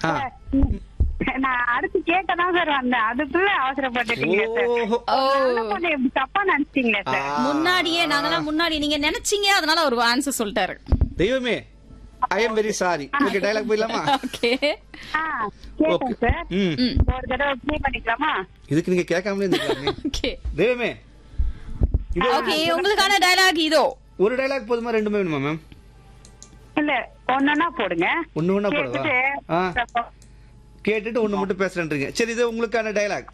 ஆ. நான் அடுத்து கேட்க தான் சார் வந்தேன் அதுக்குள்ள அவசரப்பட்டுட்டீங்க சார் ஓஹோ ஓ நல்ல பொண்ணு எப்படி தப்பா நினைச்சிட்டீங்களே சார் ஆ. முன்னாடியே நாங்கெல்லாம் முன்னாடி நீங்க நினைச்சீங்க அதனால ஒரு ஆன்சர் சொல்லிட்டாரு தெய்வமே I am very sorry okay dialogue போயிடலாமா ஓகே ஆ கேட்டேன் ஓகே சார் ம் ம் ஒரு தடவை ப்ளே பண்ணிக்கலாமா இதுக்கு நீங்க கேட்காமலே இருந்துக்கலாமே ஓகே தெய்வமே இது ஓகே உங்களுக்கான டயலாக் இதோ ஒரு டயலாக் போதுமா ரெண்டுமே வேணுமா மேம் இல்ல ஒன்னா போடுங்க ஒண்ணு ஒண்ணா போடவா ஆ கேட்டுட்டு கேட்டுட்டு ஒண்ணு மட்டும் பேசுறேன்றீங்க சரி இது உங்களுக்கான டயலாக்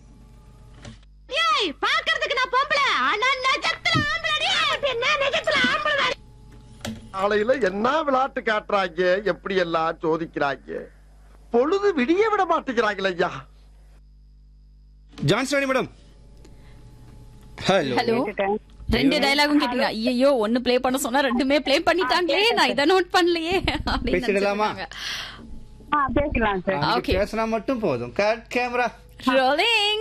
ஏய் பாக்குறதுக்கு நான் பொம்பளை ஆனா நிஜத்துல ஆம்பளடி என்ன நிஜத்துல ஆம்பளை காலையில என்ன விளையாட்டு காட்டுறாங்க எப்படி எல்லாம் சோதிக்கிறாங்க பொழுது விடிய விட மாட்டேங்கிறாங்களே ஐயா ஜான்ஸ்ராணி மேடம் ஹலோ ஹலோ கேட்டுட்டேன். ரெண்டு டயலாகும் கேட்டீங்க ஐயோ ஒன்னு ப்ளே பண்ண சொன்னா ரெண்டுமே ப்ளே பண்ணிட்டாங்களே நான் இத நோட் பண்ணலையே அப்படின்னு பேசிடலாமா? நினைச்சிருக்காங்க. ஆ பேசலாம் சார் Okay. பேசினா மட்டும் போதும் கட் கேமரா Rolling.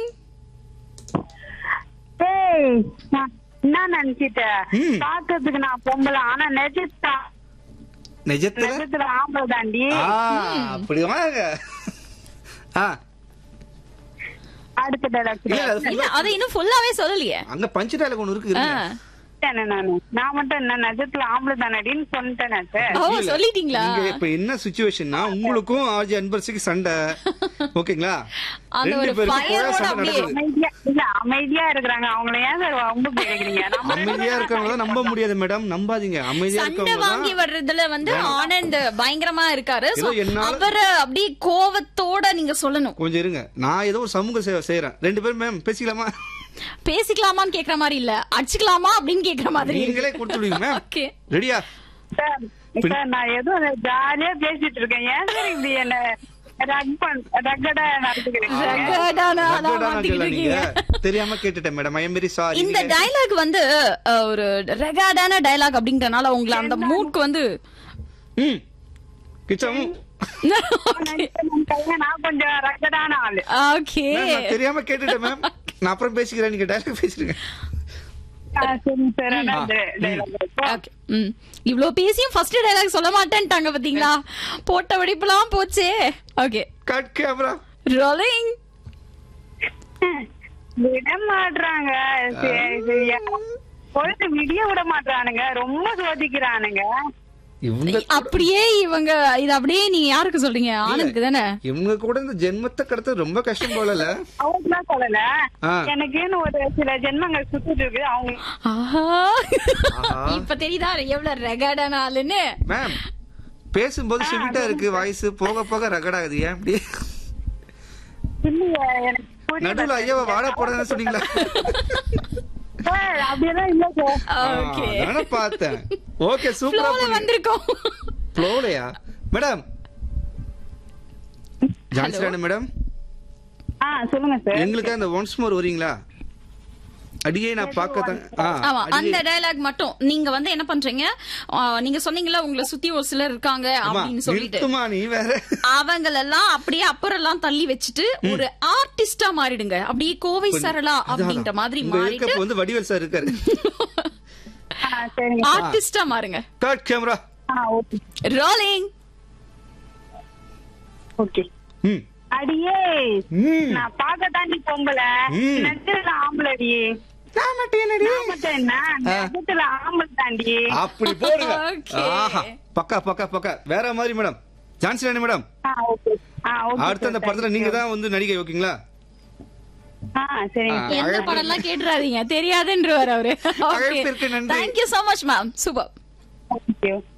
ஏய் நான் என்ன நினைச்சிட்ட ம். பாக்குறதுக்கு நான் பொம்பளை ஆனா நிஜத்தா நிஜத்துல நிஜத்துல ஆம்பளை தாண்டி ஆ அப்படி வாங்க ஆ அடுத்த டைலாக் இல்ல அது இல்ல அதை இன்னும் ஃபுல்லாவே சொல்லலையே அங்க பஞ்சு டயலாக் ஒண்ணு இருக்கு ஆ. இருங்க. நானு நான் மட்டும் என்ன நிஜத்துல ஆம்பளை தானடின்னு சொல்லிட்டேனே சார் ஓ இல்ல. சொல்லிட்டீங்களா இங்க இப்ப என்ன சுச்சுவேஷன்னா உங்களுக்கும் ஆர்ஜி அன்பரசிக்கு சண்டை ஓகேங்களா அந்த ரெண்டு ஒரு பேருக்கும் fire கொலை ஓட சண்டை அப்படியே. நடக்குது அமைதியா இல்ல அமைதியா இருக்கிறாங்க அவங்கள ஏன் சார் ரொம்ப கேக்குறீங்க நம்ம அமைதியா இருக்கவங்க தான் நம்ப முடியாது மேடம் நம்பாதீங்க அமைதியா சண்டை இருக்கவங்க வாங்கி தான் வர்றதுல வந்து ஆனந்த் பயங்கரமா இருக்காரு So, ஏதோ என்னால- அவரை அப்படியே கோவத்தோட நீங்க சொல்லணும் கொஞ்சம் இருங்க நான் ஏதோ ஒரு சமூக சேவை செய்யறேன் ரெண்டு பேரும் மேம் பேசிக்கலாமா பேசிக்கலாமான்னு கேக்குற மாதிரி இல்ல அடிச்சுக்கலாமா அப்படின்னு கேக்குற மாதிரி நீங்களே கொடுத்துடுவீங்க மேம் ஓகே ரெடியா சார் சார் நான் ஏதோ ஜாலியா பேசிட்டு இருக்கேன் ஏன் சார் இப்படி என்ன ரக் பண் ரக்கடா நடத்துக்கிறீங்க நீங்க தெரியாம கேட்டுட்டேன் madam I am very sorry இந்த டயலாக் வந்து அஹ், ஒரு ரெகார்டான டயலாக் அப்படிங்கறனால உங்களை அந்த மூட்க்கு வந்து ம் கிச்சம் நான் கொஞ்சம் ரக்கடான ஆளு ஓகே நான் தெரியாம கேட்டுட்டேன் மேம் நான் அப்புறம் பேசிக்கிறேன் நீங்க டைலாக் பேசிருங்க ஆ, சரிங்க சார் ஆனா இந்த dialogue இருக்கும். ஓகே ம் இவ்ளோ பேசியும் ஃபர்ஸ்ட் டயலாக் சொல்ல மாட்டேன்ட்டாங்க பாத்தீங்களா போட்ட வெடிப்புலாம் போச்சே ஓகே கட் கேமரா ரோலிங் விட மாட்றாங்க சரி, சரியா பொழுது விடிய விட மாட்றானுங்க ரொம்ப சோதிக்கிறானுங்க இவங்க அப்படியே இவங்க இது அப்படியே நீங்க யாருக்கு சொல்றீங்க ஆனந்த்க்கு தானே இவங்க கூட இந்த ஜென்மத்தை கடத்த ரொம்ப கஷ்டம் போலல அவங்களாம் சொல்லல ஆ. எனக்குன்னு ஒரு சில ஜென்மங்கள் சுத்திட்டு இருக்கு அவங்க ஆஹா ஆஹா. இப்ப தெரியுதா எவ்வளவு ரெகார்டான ஆளுன்னு மேம் பேசும்போது ஸ்வீட்டா இருக்கு வாய்ஸ் போக போக ரகடாகுது ஏன் இப்படி இல்லையே எனக்கு புரியல. நடுவுல ஐயாவை வாட போடாதுன்னு சொன்னீங்களா சார், அப்படியெல்லாம் இல்ல சார் ஓகே நானே பார்த்தேன் ஓகே சூப்பரா ஃப்ளோல வந்திருக்கோம் ஃப்ளோலையா மேடம் ஜான்சிரான மேடம் ஆ சொல்லுங்க சார் எங்களுக்கு அந்த ஒன்ஸ் மோர் வரீங்களா அடியே நான் பார்க்க ஆமா அந்த டயலாக் மட்டும் நீங்க வந்து என்ன பண்றீங்க ஆ, நீங்க சொன்னீங்கல்ல உங்களை சுத்தி ஒரு சிலர் இருக்காங்க அப்படின்னு சொல்லிட்டு நிறுத்துமா நீ வேற அவங்களெல்லாம் அப்படியே அப்புறம் எல்லாம் தள்ளி வச்சுட்டு ஒரு ஆர்டிஸ்டா மாறிடுங்க அப்படியே கோவை சரளா அப்படின்ற மாதிரி உங்க மாறிட்டு இருக்கப்ப வந்து வடிவேல் சார் இருக்காரு ஆ சரிங்க ஆர்டிஸ்டா மாறுங்க கட் கேமரா ஆ ஓகே ரோலிங் ஓகே ம் அடியே ம் நான் பார்க்க தாண்டி பொம்பளை ம். நெஜத்துல ஆம்பளடி நான் மட்டும் என்னடி? நான் மட்டும் என்ன நெஜத்துல ஆம்பளை தாண்டி அப்படி போடுங்க Okay. ஆஹா பக்கா பக்கா பக்கா வேற மாதிரி மேடம் ஜான்சி ராணி மேடம் ஆ ஓகே ஆ ஓகே அடுத்த அந்த படத்துல நீங்க தான் வந்து நடிகை ஓகேங்களா ஆ சரிங்க ஆ. எந்த அழைப்பு- படம் எல்லாம் கேட்டுறாதீங்க தெரியாதுன்றவர் அவரு அழைப்பிற்கு நன்றி. Thank you so much ma'am super thank you